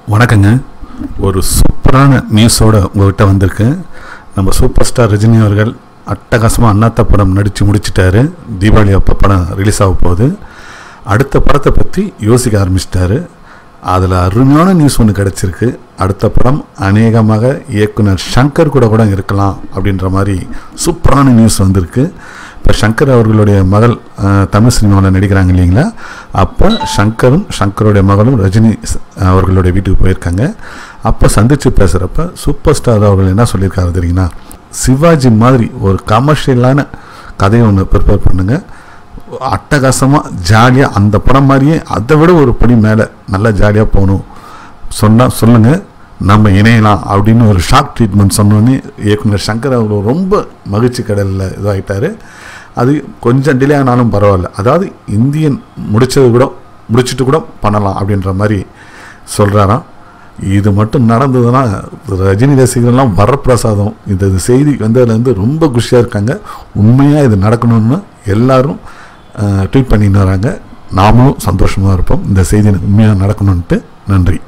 வணக்கங்க ஒரு சூப்பரான நியூஸோட உங்கள்கிட்ட வந்திருக்கேன் நம்ம சூப்பர் ஸ்டார் ரஜினி அவர்கள் அட்டகாசமாக அண்ணாத்த படம் நடித்து முடிச்சிட்டாரு தீபாவளி அப்போ படம் ரிலீஸ் ஆக போகுது அடுத்த படத்தை பற்றி யோசிக்க ஆரம்பிச்சிட்டாரு அதில் அருமையான நியூஸ் ஒன்று கிடச்சிருக்கு அடுத்த படம் அநேகமாக இயக்குனர் சங்கர் கூட கூட இருக்கலாம் அப்படின்ற மாதிரி சூப்பரான நியூஸ் வந்திருக்கு இப்போ சங்கர் அவர்களுடைய மகள் அஹ், தமிழ் சினிமாவில் நடிக்கிறாங்க இல்லைங்களா அப்போ சங்கரும் சங்கருடைய மகளும் ரஜினி ஸ்- அவர்களுடைய வீட்டுக்கு போயிருக்காங்க அப்போ சந்தித்து பேசுகிறப்ப சூப்பர் ஸ்டார் அவர்கள் என்ன சொல்லியிருக்காரு தெரியுங்களா சிவாஜி மாதிரி ஒரு கமர்ஷியலான கதையை ஒன்று ப்ரிப்பேர் பண்ணுங்கள் அட்டகாசமாக ஜாலியாக அந்த படம் மாதிரியே அதை விட ஒரு படி மேலே நல்லா ஜாலியாக போகணும் சொன்னால் சொல்லுங்கள் நம்ம இணையலாம் அப்படின்னு ஒரு ஷாக் ட்ரீட்மெண்ட் சொன்னோன்னே இயக்குனர் சங்கர் அவர் ரொம்ப மகிழ்ச்சி கடலில் இதாகிட்டார் அது கொஞ்சம் டிலே ஆனாலும் பரவாயில்ல அதாவது இந்தியன் முடிச்சது கூட முடிச்சிட்டு கூட பண்ணலாம் அப்படின்ற மாதிரி சொல்கிறாராம் இது மட்டும் நடந்ததுன்னா ரஜினி ரசிகர்கள்லாம் வரப்பிரசாதம் இந்த இது செய்தி வந்ததுலேருந்து ரொம்ப குஷியாக இருக்காங்க உண்மையாக இது நடக்கணும்னு எல்லாரும் ட்வீட் பண்ணின்னு வராங்க நாமளும் சந்தோஷமாக இருப்போம் இந்த செய்தி உண்மையாக நடக்கணுன்ட்டு நன்றி